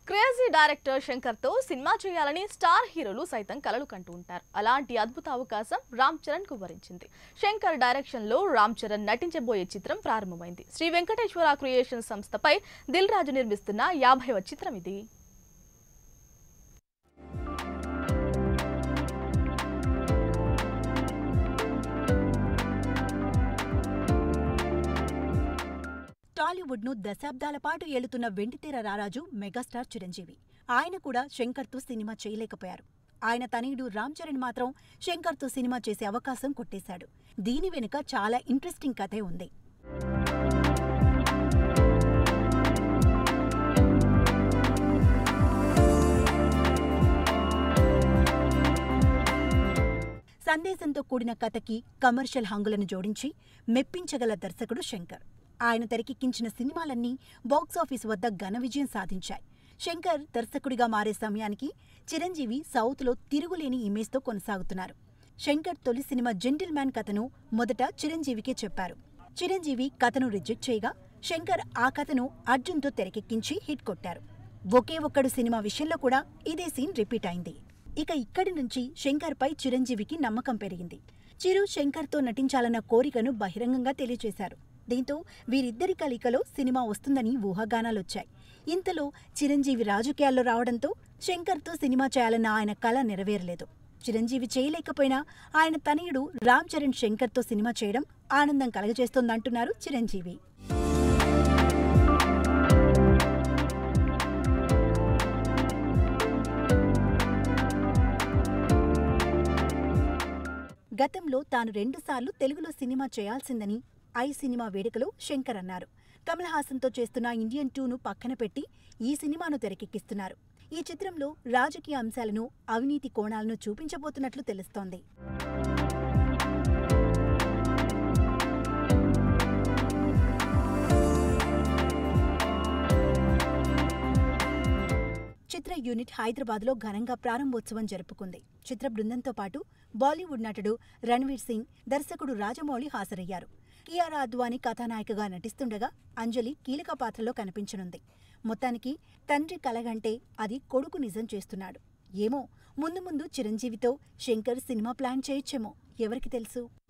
crazy director Shankar తో cinema చేయాలని star హీరోలు సైతం కలలు కంటూ ఉంటారు అలాంటి అద్భుత అవకాశం రామ్ చరణ్ కు వరించింది శంకర్ డైరెక్షన్ లో రామ్ చరణ్ నటించబోయే చిత్రం ప్రారంభమైంది శ్రీ వెంకటేశ్వర క్రియేషన్ సంస్థపై దిల్ రాజు నిర్మిస్తున్న యాభైవ చిత్రం ఇది టాలీవుడ్ను దశాబ్దాల పాటు ఏలుతున్న వెండితెర రారాజు మెగాస్టార్ చిరంజీవి ఆయన కూడా శంకర్తో సినిమా చేయలేకపోయారు ఆయన తనయుడు రామ్ చరణ్ మాత్రం శంకర్తో సినిమా చేసే అవకాశం కొట్టేశాడు దీని వెనుక చాలా ఇంట్రెస్టింగ్ కథే ఉంది సందేశంతో కూడిన కథకి కమర్షియల్ హంగులను జోడించి మెప్పించగల దర్శకుడు శంకర్ ఆయన తెరకెక్కించిన సినిమాలన్నీ బాక్సాఫీస్ వద్ద ఘన విజయం సాధించాయి శంకర్ దర్శకుడిగా మారే సమయానికి చిరంజీవి సౌత్లో తిరుగులేని ఇమేజ్తో కొనసాగుతున్నారు శంకర్ తొలి సినిమా జెంటిల్ మ్యాన్ కథను మొదట చిరంజీవికే చెప్పారు చిరంజీవి కథను రిజెక్ట్ చేయగా శంకర్ ఆ కథను అర్జున్తో తెరకెక్కించి హిట్ కొట్టారు ఒకే ఒక్కడు సినిమా విషయంలో కూడా ఇదే సీన్ రిపీట్ అయింది ఇక ఇక్కడి నుంచి శంకర్పై చిరంజీవికి నమ్మకం పెరిగింది చిరు శంకర్తో నటించాలన్న కోరికను బహిరంగంగా తెలియజేశారు దీంతో వీరిద్దరి కలయికలో సినిమా వస్తుందని ఊహాగానాలొచ్చాయి ఇంతలో చిరంజీవి రాజకీయాల్లో రావడంతో శంకర్తో సినిమా చేయాలన్న ఆయన కల నెరవేరలేదు చిరంజీవి చేయలేకపోయినా ఆయన తనయుడు రామ్ చరణ్ శంకర్తో సినిమా చేయడం ఆనందం కలగజేస్తోందంటున్నారు చిరంజీవి గతంలో తాను రెండుసార్లు తెలుగులో సినిమా చేయాల్సిందని ఐ సినిమా వేడుకలో శంకర్ అన్నారు కమల్ హాసన్తో చేస్తున్న ఇండియన్ టూను పక్కన పెట్టి ఈ సినిమాను తెరకెక్కిస్తున్నారు ఈ చిత్రంలో రాజకీయ అంశాలను అవినీతి కోణాలను చూపించబోతున్నట్లు తెలుస్తోంది చిత్ర యూనిట్ హైదరాబాద్లో ఘనంగా ప్రారంభోత్సవం జరుపుకుంది చిత్ర బృందంతో పాటు బాలీవుడ్ నటుడు రణ్వీర్ సింగ్ దర్శకుడు రాజమౌళి హాజరయ్యారు కియారా అద్వానీ కథానాయికగా నటిస్తుండగా అంజలి కీలక పాత్రలో కనిపించనుంది మొత్తానికి తండ్రి కలగంటే అది కొడుకు నిజం చేస్తున్నాడు ఏమో ముందు ముందు చిరంజీవితో శంకర్ సినిమా ప్లాన్ చేయొచ్చేమో ఎవరికి తెలుసు